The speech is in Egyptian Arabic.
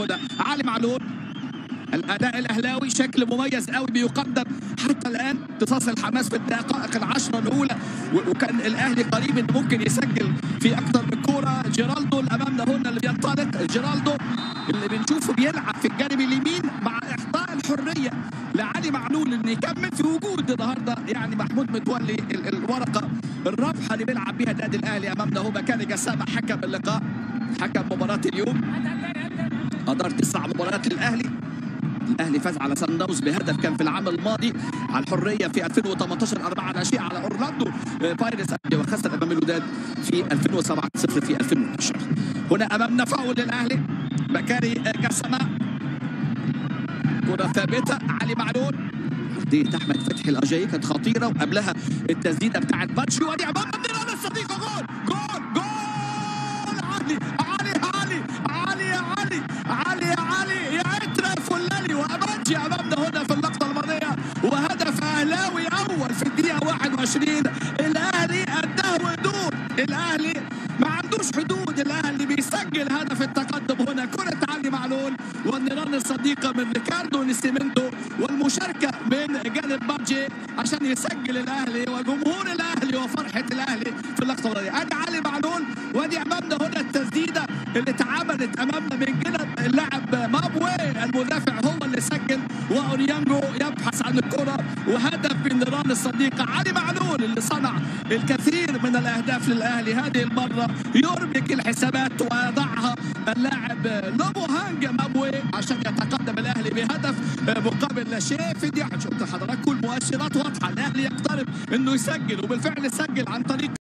هنا علي معلول الاداء الاهلاوي شكل مميز قوي بيقدم حتى الان امتصاص الحماس في الدقائق العشره الاولى و- وكان الاهلي قريب انه ممكن يسجل في اكثر من كوره جيرالدو اللي امامنا هنا اللي بينطلق جيرالدو اللي بنشوفه بيلعب في الجانب اليمين مع اعطاء الحريه لعلي معلول انه يكمل في وجود النهارده يعني محمود متولي ال- الورقه الرابحه اللي بيلعب بيها النادي الاهلي امامنا هو مكان جسامه حكم اللقاء حكم مباراه اليوم ادار تسع مباريات للاهلي الاهلي فاز على سان داونز بهدف كان في العام الماضي على الحريه في 2018 4 ناشئه على اورلاندو آه، بايرتس وخسر امام الوداد في 2007 0 في 2012 هنا امامنا فاول للاهلي بكاري آه، جسمه كره ثابته علي معلول عرضيه احمد فتحي الاجاي كانت خطيره وقبلها التسديده بتاعت باتشي وادي امامنا من الصديقه جول جول جول علي علي علي علي يا علي علي يا علي يا عترة فلالي وأمانجي أمامنا هنا في اللقطة الماضية وهدف أهلاوي أول في الدقيقة 21 الأهلي قدها ويدور الأهلي ما عندوش حدود الأهلي بيسجل هدف التقدم هنا كرة علي معلول والنيران الصديقة من ريكاردو نسيمنتو والمشاركة من جانب بارجي عشان يسجل الأهلي وجمهور الأهلي وفرحة الأهلي في اللقطة الماضية أدي علي معلول وادي أمامنا هنا التسديدة اللي اتعملت امامنا من جانب اللاعب مابوي المدافع هو اللي سجل واوريانجو يبحث عن الكره وهدف من نيران الصديقه علي معلول اللي صنع الكثير من الاهداف للاهلي هذه المره يربك الحسابات ويضعها اللاعب لوبو هانج مابوي عشان يتقدم الاهلي بهدف مقابل لا شيء في دي شفت حضراتكم المؤشرات واضحه الاهلي يقترب انه يسجل وبالفعل سجل عن طريق